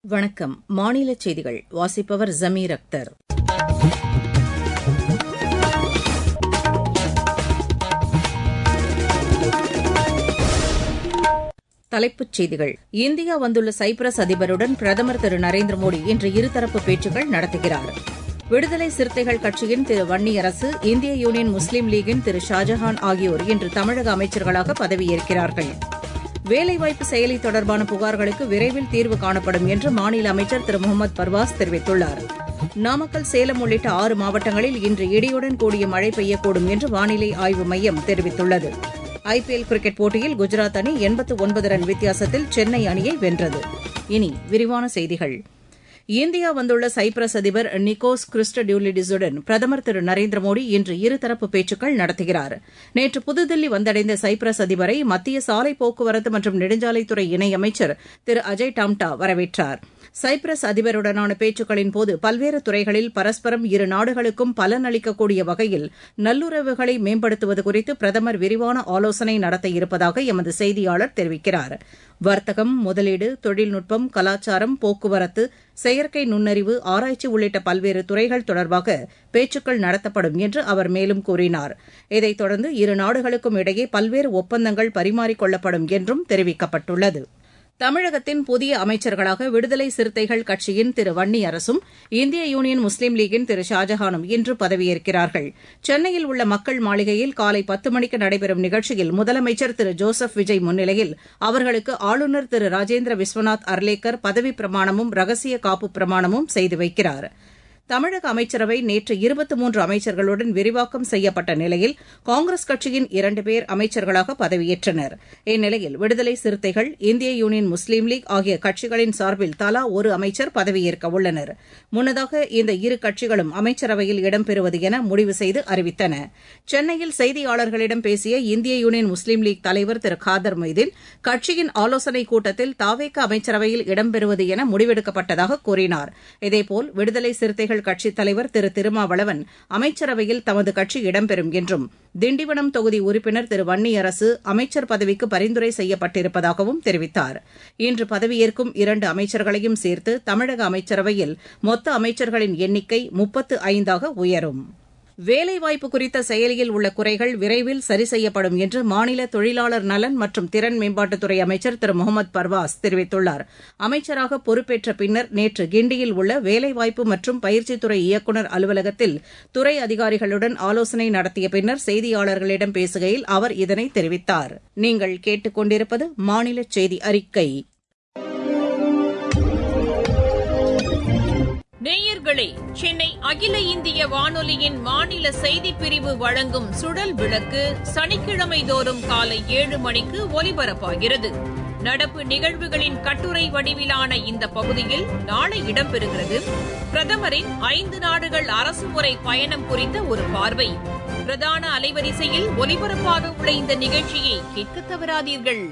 வணக்கம் மாநில செய்திகள் வாசிப்பவர் ஜமீர் அக்தர் தலைப்புச் செய்திகள் இந்தியா வந்துள்ள சைப்ரஸ் அதிபருடன் பிரதமர் திரு நரேந்திர மோடி இன்று இருதரப்பு பேச்சுக்கள் நடத்துகிறார் விடுதலை சிறுத்தைகள் கட்சியின் திரு வன்னியரசு இந்திய யூனியன் முஸ்லீம் லீகின் திரு ஷாஜஹான் ஆகியோர் இன்று தமிழக அமைச்சர்களாக பதவியேற்கிறார்கள் வேலைவாய்ப்பு செயலி தொடர்பான புகார்களுக்கு விரைவில் தீர்வு காணப்படும் என்று மாநில அமைச்சர் திரு முகமது பர்வாஸ் தெரிவித்துள்ளார் நாமக்கல் சேலம் உள்ளிட்ட ஆறு மாவட்டங்களில் இன்று இடியுடன் கூடிய மழை பெய்யக்கூடும் என்று வானிலை ஆய்வு மையம் தெரிவித்துள்ளது ஐபிஎல் கிரிக்கெட் போட்டியில் குஜராத் அணி எண்பத்து ஒன்பது ரன் வித்தியாசத்தில் சென்னை அணியை வென்றது இனி விரிவான செய்திகள் இந்தியா வந்துள்ள சைப்ரஸ் அதிபர் நிக்கோஸ் கிறிஸ்டடியூலிடிஸுடன் பிரதமர் திரு நரேந்திர மோடி இன்று இருதரப்பு பேச்சுக்கள் நடத்துகிறார் நேற்று புதுதில்லி வந்தடைந்த சைப்ரஸ் அதிபரை மத்திய சாலை போக்குவரத்து மற்றும் நெடுஞ்சாலைத்துறை இணையமைச்சர் திரு அஜய் டாம்டா வரவேற்றார் சைப்ரஸ் அதிபருடனான பேச்சுக்களின் போது பல்வேறு துறைகளில் பரஸ்பரம் இரு நாடுகளுக்கும் பலன் அளிக்கக்கூடிய வகையில் நல்லுறவுகளை மேம்படுத்துவது குறித்து பிரதமர் விரிவான ஆலோசனை நடத்த இருப்பதாக எமது செய்தியாளர் தெரிவிக்கிறார் வர்த்தகம் முதலீடு தொழில்நுட்பம் கலாச்சாரம் போக்குவரத்து செயற்கை நுண்ணறிவு ஆராய்ச்சி உள்ளிட்ட பல்வேறு துறைகள் தொடர்பாக பேச்சுக்கள் நடத்தப்படும் என்று அவர் மேலும் கூறினார் இதைத் தொடர்ந்து இரு நாடுகளுக்கும் இடையே பல்வேறு ஒப்பந்தங்கள் பரிமாறிக்கொள்ளப்படும் என்றும் தெரிவிக்கப்பட்டுள்ளது தமிழகத்தின் புதிய அமைச்சர்களாக விடுதலை சிறுத்தைகள் கட்சியின் திரு வன்னியரசும் இந்திய யூனியன் முஸ்லீம் லீகின் திரு ஷாஜஹானும் இன்று பதவியேற்கிறார்கள் சென்னையில் உள்ள மக்கள் மாளிகையில் காலை பத்து மணிக்கு நடைபெறும் நிகழ்ச்சியில் முதலமைச்சர் திரு ஜோசப் விஜய் முன்னிலையில் அவர்களுக்கு ஆளுநர் திரு ராஜேந்திர விஸ்வநாத் அர்லேக்கர் பதவிப் பிரமாணமும் ரகசிய காப்பு பிரமாணமும் செய்து வைக்கிறாா் தமிழக அமைச்சரவை நேற்று இருபத்தி மூன்று அமைச்சர்களுடன் விரிவாக்கம் செய்யப்பட்ட நிலையில் காங்கிரஸ் கட்சியின் இரண்டு பேர் அமைச்சர்களாக பதவியேற்றனர் இந்நிலையில் விடுதலை சிறுத்தைகள் இந்திய யூனியன் முஸ்லீம் லீக் ஆகிய கட்சிகளின் சார்பில் தலா ஒரு அமைச்சர் பதவியேற்க உள்ளனர் முன்னதாக இந்த இரு கட்சிகளும் அமைச்சரவையில் இடம்பெறுவது என முடிவு செய்து அறிவித்தன சென்னையில் செய்தியாளர்களிடம் பேசிய இந்திய யூனியன் முஸ்லீம் லீக் தலைவர் திரு காதர் மொய்தீன் கட்சியின் ஆலோசனைக் கூட்டத்தில் தாவேக அமைச்சரவையில் இடம்பெறுவது என முடிவெடுக்கப்பட்டதாக கூறினார் இதேபோல் விடுதலை சிறுத்தைகள் கட்சித் தலைவர் திரு திருமாவளவன் அமைச்சரவையில் தமது கட்சி இடம்பெறும் என்றும் திண்டிவனம் தொகுதி உறுப்பினர் திரு வன்னியரசு அமைச்சர் பதவிக்கு பரிந்துரை செய்யப்பட்டிருப்பதாகவும் தெரிவித்தார் இன்று பதவியேற்கும் இரண்டு அமைச்சர்களையும் சேர்த்து தமிழக அமைச்சரவையில் மொத்த அமைச்சர்களின் எண்ணிக்கை முப்பத்து ஐந்தாக உயரும் வேலைவாய்ப்பு குறித்த செயலியில் உள்ள குறைகள் விரைவில் சரி செய்யப்படும் என்று மாநில தொழிலாளர் நலன் மற்றும் திறன் மேம்பாட்டுத்துறை அமைச்சர் திரு முகமது பர்வாஸ் தெரிவித்துள்ளார் அமைச்சராக பொறுப்பேற்ற பின்னர் நேற்று கிண்டியில் உள்ள வேலைவாய்ப்பு மற்றும் பயிற்சித்துறை இயக்குநர் அலுவலகத்தில் துறை அதிகாரிகளுடன் ஆலோசனை நடத்திய பின்னர் செய்தியாளர்களிடம் பேசுகையில் அவர் இதனை தெரிவித்தார் நீங்கள் கேட்டுக் கொண்டிருப்பது மாநில செய்தி அறிக்கை நேயர்களே சென்னை அகில இந்திய வானொலியின் மாநில செய்திப் பிரிவு வழங்கும் சுழல் விளக்கு சனிக்கிழமை தோறும் காலை ஏழு மணிக்கு ஒலிபரப்பாகிறது நடப்பு நிகழ்வுகளின் கட்டுரை வடிவிலான இந்த பகுதியில் நாளை இடம்பெறுகிறது பிரதமரின் ஐந்து நாடுகள் அரசுமுறை பயணம் குறித்த ஒரு பார்வை பிரதான அலைவரிசையில் ஒலிபரப்பாக உள்ள இந்த நிகழ்ச்சியை கேட்க தவறாதீர்கள்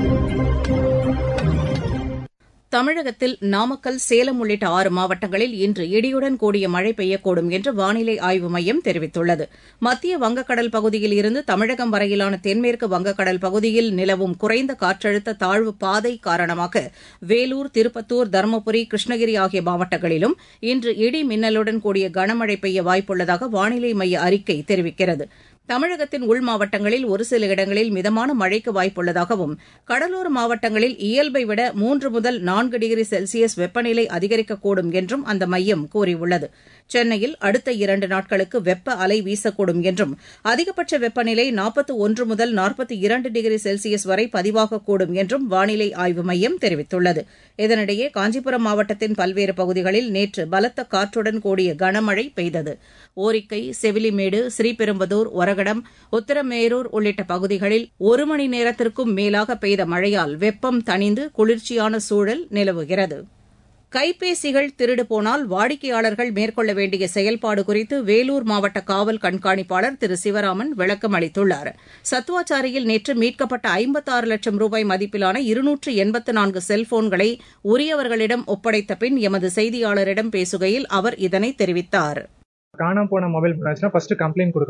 தமிழகத்தில் நாமக்கல் சேலம் உள்ளிட்ட ஆறு மாவட்டங்களில் இன்று இடியுடன் கூடிய மழை பெய்யக்கூடும் என்று வானிலை ஆய்வு மையம் தெரிவித்துள்ளது மத்திய வங்கக்கடல் பகுதியில் இருந்து தமிழகம் வரையிலான தென்மேற்கு வங்கக்கடல் பகுதியில் நிலவும் குறைந்த காற்றழுத்த தாழ்வு பாதை காரணமாக வேலூர் திருப்பத்தூர் தருமபுரி கிருஷ்ணகிரி ஆகிய மாவட்டங்களிலும் இன்று இடி மின்னலுடன் கூடிய கனமழை பெய்ய வாய்ப்புள்ளதாக வானிலை மைய அறிக்கை தெரிவிக்கிறது தமிழகத்தின் உள் மாவட்டங்களில் ஒரு சில இடங்களில் மிதமான மழைக்கு வாய்ப்புள்ளதாகவும் கடலோர மாவட்டங்களில் இயல்பை விட மூன்று முதல் நான்கு டிகிரி செல்சியஸ் வெப்பநிலை அதிகரிக்கக்கூடும் என்றும் அந்த மையம் கூறியுள்ளது சென்னையில் அடுத்த இரண்டு நாட்களுக்கு வெப்ப அலை வீசக்கூடும் என்றும் அதிகபட்ச வெப்பநிலை நாற்பத்து ஒன்று முதல் நாற்பத்தி இரண்டு டிகிரி செல்சியஸ் வரை பதிவாகக்கூடும் என்றும் வானிலை ஆய்வு மையம் தெரிவித்துள்ளது இதனிடையே காஞ்சிபுரம் மாவட்டத்தின் பல்வேறு பகுதிகளில் நேற்று பலத்த காற்றுடன் கூடிய கனமழை பெய்தது ஓரிக்கை செவிலிமேடு ஸ்ரீபெரும்புதூர் ஒரகடம் உத்தரமேரூர் உள்ளிட்ட பகுதிகளில் ஒரு மணி நேரத்திற்கும் மேலாக பெய்த மழையால் வெப்பம் தணிந்து குளிர்ச்சியான சூழல் நிலவுகிறது கைபேசிகள் திருடு போனால் வாடிக்கையாளர்கள் மேற்கொள்ள வேண்டிய செயல்பாடு குறித்து வேலூர் மாவட்ட காவல் கண்காணிப்பாளர் திரு சிவராமன் விளக்கம் அளித்துள்ளார் சத்துவாச்சாரியில் நேற்று மீட்கப்பட்ட ஐம்பத்தாறு லட்சம் ரூபாய் மதிப்பிலான இருநூற்று எண்பத்து நான்கு செல்போன்களை உரியவர்களிடம் ஒப்படைத்த பின் எமது செய்தியாளரிடம் பேசுகையில் அவர் இதனை தெரிவித்தார் காணாம போன மொபைல் போனாச்சுன்னா ஃபர்ஸ்ட் கம்ப்ளைண்ட் கொடுக்கணும்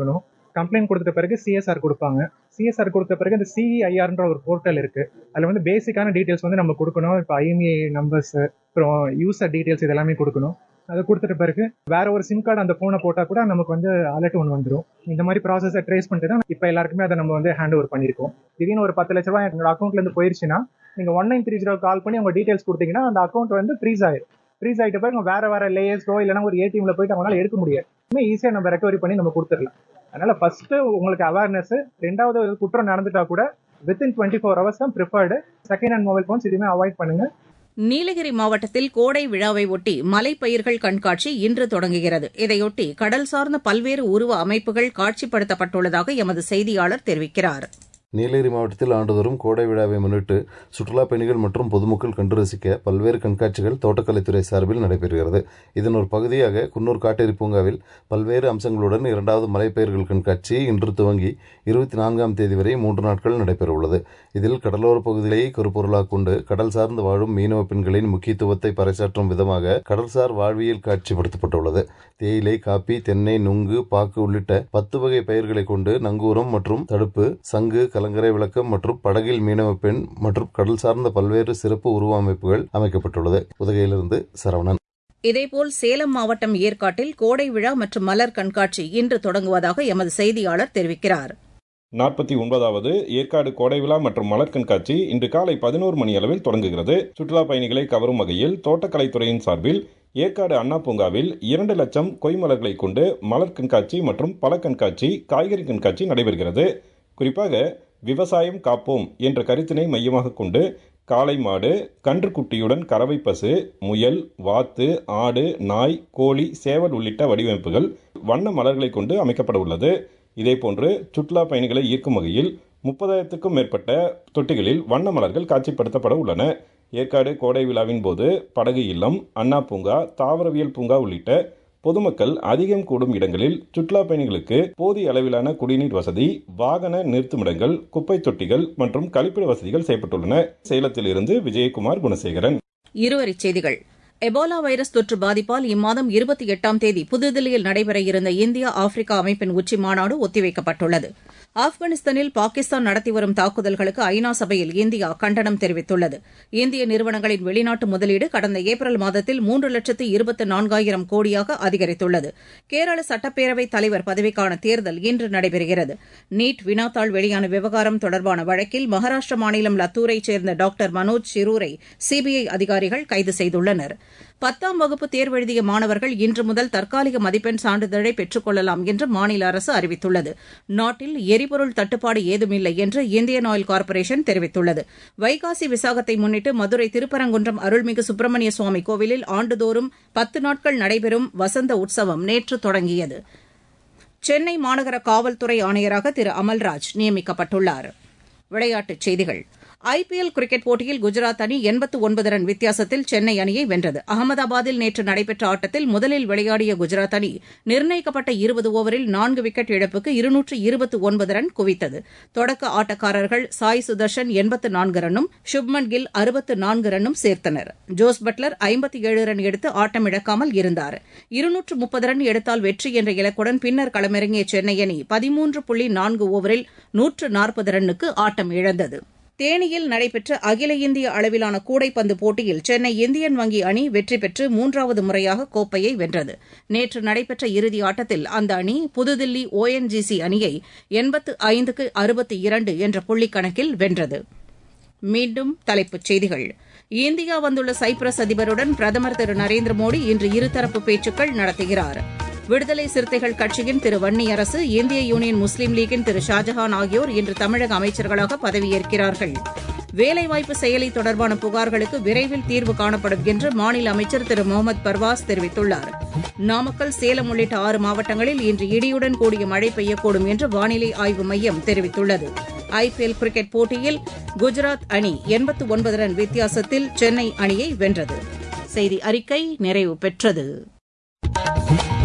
கம்ப்ளைண்ட் கொடுத்த பிறகு சிஎஸ்ஆர் கொடுப்பாங்க சிஎஸ்ஆர் கொடுத்த பிறகு இந்த சிஇஐஆர்ன்ற ஒரு போர்ட்டல் இருக்கு அதில் வந்து பேசிக்கான டீட்டெயில்ஸ் வந்து நம்ம கொடுக்கணும் இப்போ ஐஎம்ஏ நம்பர்ஸ் அப்புறம் யூசர் டீட்டெயில்ஸ் இது எல்லாமே கொடுக்கணும் அதை கொடுத்துட்ட பிறகு வேற ஒரு சிம் கார்டு அந்த ஃபோனை போட்டால் கூட நமக்கு வந்து அலர்ட் ஒன்று வந்துடும் இந்த மாதிரி ப்ராசஸை ட்ரேஸ் பண்ணிட்டு தான் இப்போ எல்லாருக்குமே அதை நம்ம வந்து ஹேண்ட் ஓவர் பண்ணியிருக்கோம் திடீர்னு ஒரு பத்து லட்ச ரூபாய் எங்களோட அக்கௌண்ட்லேருந்து போயிருச்சுன்னா நீங்கள் one nine three zero call பண்ணி உங்கள் டீட்டெயில்ஸ் கொடுத்தீங்கன்னா அந்த அக்கௌண்ட் வந்து ஃப்ரீஸ் ஆயிடும் ஃப்ரீஸ் ஆகிட்ட பிறகு வேற வேற லேயர்ஸோ இல்லைனா ஒரு ஏடிஎம்ல போயிட்டு அவங்களால எடுக்க முடியாது ஈஸியாக நம்ம ரெக்கவரி பண்ணி நம்ம கொடுத்துடலாம் அதனால ஃபர்ஸ்ட் உங்களுக்கு அவேர்னஸ் ரெண்டாவது குற்றம் நடந்துட்டா கூட வித்தின் டுவெண்ட்டி ஃபோர் ஹவர்ஸ் தான் preferred second hand mobile phones எதுவுமே அவாய்ட் பண்ணுங்க நீலகிரி மாவட்டத்தில் கோடை விழாவை ஒட்டி மலைப்பயிர்கள் கண்காட்சி இன்று தொடங்குகிறது இதையொட்டி கடல் சார்ந்த பல்வேறு உருவ அமைப்புகள் காட்சிப்படுத்தப்பட்டுள்ளதாக எமது செய்தியாளர் தெரிவிக்கிறார் நீலகிரி மாவட்டத்தில் ஆண்டுதோறும் கோடை விழாவை முன்னிட்டு சுற்றுலா பயணிகள் மற்றும் பொதுமக்கள் கண்டு ரசிக்க பல்வேறு கண்காட்சிகள் தோட்டக்கலைத்துறை சார்பில் நடைபெறுகிறது இதன் ஒரு பகுதியாக குன்னூர் காட்டேரி பூங்காவில் பல்வேறு அம்சங்களுடன் இரண்டாவது மலைப்பயிர்கள் கண்காட்சி இன்று துவங்கி இருபத்தி நான்காம் தேதி வரை மூன்று நாட்கள் நடைபெறவுள்ளது இதில் கடலோர பகுதிகளை கருப்பொருளாக கொண்டு கடல் சார்ந்து வாழும் மீனவ பெண்களின் முக்கியத்துவத்தை பறைசாற்றும் விதமாக கடல்சார் வாழ்வியல் காட்சிப்படுத்தப்பட்டுள்ளது தேயிலை காப்பி தென்னை நுங்கு பாக்கு உள்ளிட்ட பத்து வகை பயிர்களை கொண்டு நங்கூரம் மற்றும் தடுப்பு சங்கு கலங்கரை விளக்கம் மற்றும் படகில் மீனவ பெண் மற்றும் கடல் சார்ந்த பல்வேறு சிறப்பு உருவ அமைப்புகள் அமைக்கப்பட்டுள்ளது உதகையிலிருந்து சரவணன் இதேபோல் சேலம் மாவட்டம் ஏற்காட்டில் கோடை விழா மற்றும் மலர் கண்காட்சி இன்று தொடங்குவதாக எமது செய்தியாளர் தெரிவிக்கிறார் நாற்பத்தி ஒன்பதாவது ஏற்காடு கோடை விழா மற்றும் மலர் கண்காட்சி இன்று காலை பதினோரு மணி அளவில் தொடங்குகிறது சுற்றுலா பயணிகளை கவரும் வகையில் தோட்டக்கலைத்துறையின் சார்பில் ஏற்காடு அண்ணா பூங்காவில் இரண்டு லட்சம் கொய்மலர்களை கொண்டு மலர் கண்காட்சி மற்றும் பழ கண்காட்சி காய்கறி கண்காட்சி நடைபெறுகிறது குறிப்பாக விவசாயம் காப்போம் என்ற கருத்தினை மையமாக கொண்டு காளை மாடு கன்றுக்குட்டியுடன் கறவை பசு முயல் வாத்து ஆடு நாய் கோழி சேவல் உள்ளிட்ட வடிவமைப்புகள் வண்ண மலர்களை கொண்டு அமைக்கப்பட உள்ளது இதேபோன்று சுற்றுலா பயணிகளை ஈர்க்கும் வகையில் முப்பதாயிரத்துக்கும் மேற்பட்ட தொட்டிகளில் வண்ண மலர்கள் காட்சிப்படுத்தப்பட உள்ளன ஏற்காடு கோடை விழாவின் போது படகு இல்லம் அண்ணா பூங்கா தாவரவியல் பூங்கா உள்ளிட்ட பொதுமக்கள் அதிகம் கூடும் இடங்களில் சுற்றுலா பயணிகளுக்கு போதிய அளவிலான குடிநீர் வசதி வாகன நிறுத்துமிடங்கள் குப்பை தொட்டிகள் மற்றும் கழிப்பிட வசதிகள் செய்யப்பட்டுள்ளன சேலத்தில் இருந்து விஜயகுமார் குணசேகரன் இருவரிச் செய்திகள் எபோலா வைரஸ் தொற்று பாதிப்பால் இம்மாதம் இருபத்தி எட்டாம் தேதி புதுதில்லியில் நடைபெற இருந்த இந்தியா ஆப்பிரிக்கா அமைப்பின் உச்சி மாநாடு ஒத்திவைக்கப்பட்டுள்ளது ஆப்கானிஸ்தானில் பாகிஸ்தான் நடத்தி வரும் தாக்குதல்களுக்கு ஐநா சபையில் இந்தியா கண்டனம் தெரிவித்துள்ளது இந்திய நிறுவனங்களின் வெளிநாட்டு முதலீடு கடந்த ஏப்ரல் மாதத்தில் மூன்று லட்சத்து இருபத்து நான்காயிரம் கோடியாக அதிகரித்துள்ளது கேரள சட்டப்பேரவைத் தலைவர் பதவிக்கான தேர்தல் இன்று நடைபெறுகிறது நீட் வினாத்தாள் வெளியான விவகாரம் தொடர்பான வழக்கில் மகாராஷ்டிர மாநிலம் லத்தூரைச் சேர்ந்த டாக்டர் மனோஜ் சிரூரை சிபிஐ அதிகாரிகள் கைது செய்துள்ளனர் பத்தாம் வகுப்பு தேர்வெழுதிய மாணவர்கள் இன்று முதல் தற்காலிக மதிப்பெண் சான்றிதழை பெற்றுக் கொள்ளலாம் என்று மாநில அரசு அறிவித்துள்ளது நாட்டில் எரிபொருள் தட்டுப்பாடு ஏதுமில்லை என்று இந்தியன் ஆயில் கார்ப்பரேஷன் தெரிவித்துள்ளது வைகாசி விசாகத்தை முன்னிட்டு மதுரை திருப்பரங்குன்றம் அருள்மிகு சுப்பிரமணிய சுவாமி கோவிலில் ஆண்டுதோறும் பத்து நாட்கள் நடைபெறும் வசந்த உற்சவம் நேற்று தொடங்கியது சென்னை மாநகர காவல்துறை ஆணையராக திரு அமல்ராஜ் நியமிக்கப்பட்டுள்ளார் விளையாட்டுச் செய்திகள் ஐபிஎல் கிரிக்கெட் போட்டியில் குஜராத் அணி எண்பத்து ஒன்பது ரன் வித்தியாசத்தில் சென்னை அணியை வென்றது அகமதாபாத்தில் நேற்று நடைபெற்ற ஆட்டத்தில் முதலில் விளையாடிய குஜராத் அணி நிர்ணயிக்கப்பட்ட இருபது ஓவரில் நான்கு விக்கெட் இழப்புக்கு இருநூற்று இருபத்து ஒன்பது ரன் குவித்தது தொடக்க ஆட்டக்காரர்கள் சாய் சுதர்ஷன் எண்பத்து நான்கு ரன்னும் சுப்மன் கில் அறுபத்து நான்கு ரன்னும் சேர்த்தனர் ஜோஸ் பட்லர் ஐம்பத்தி ஏழு ரன் எடுத்து ஆட்டமிழக்காமல் இருந்தார் இருநூற்று முப்பது ரன் எடுத்தால் வெற்றி என்ற இலக்குடன் பின்னர் களமிறங்கிய சென்னை அணி பதிமூன்று புள்ளி நான்கு ஓவரில் நூற்று நாற்பது ரன்னுக்கு ஆட்டம் இழந்தது தேனியில் நடைபெற்ற அகில இந்திய அளவிலான கூடைப்பந்து போட்டியில் சென்னை இந்தியன் வங்கி அணி வெற்றி பெற்று மூன்றாவது முறையாக கோப்பையை வென்றது நேற்று நடைபெற்ற இறுதி ஆட்டத்தில் அந்த அணி புதுதில்லி ஓஎன்ஜிசி அணியை எண்பத்து ஐந்துக்கு அறுபத்தி இரண்டு என்ற புள்ளிக்கணக்கில் வென்றது மீண்டும் தலைப்புச் செய்திகள் இந்தியா வந்துள்ள சைப்ரஸ் அதிபருடன் பிரதமர் திரு நரேந்திர மோடி இன்று இருதரப்பு பேச்சுக்கள் நடத்துகிறார் விடுதலை சிறுத்தைகள் கட்சியின் திரு வன்னியரசு இந்திய யூனியன் முஸ்லீம் லீக்கின் திரு ஷாஜஹான் ஆகியோர் இன்று தமிழக அமைச்சர்களாக பதவியேற்கிறார்கள் வேலைவாய்ப்பு செயலி தொடர்பான புகார்களுக்கு விரைவில் தீர்வு காணப்படும் என்று மாநில அமைச்சர் திரு முகமது பர்வாஸ் தெரிவித்துள்ளார் நாமக்கல் சேலம் உள்ளிட்ட ஆறு மாவட்டங்களில் இன்று இடியுடன் கூடிய மழை பெய்யக்கூடும் என்று வானிலை ஆய்வு மையம் தெரிவித்துள்ளது ஐபிஎல் கிரிக்கெட் போட்டியில் குஜராத் அணி எண்பத்து ஒன்பது ரன் வித்தியாசத்தில் சென்னை அணியை வென்றது செய்தி அறிக்கை நிறைவு பெற்றது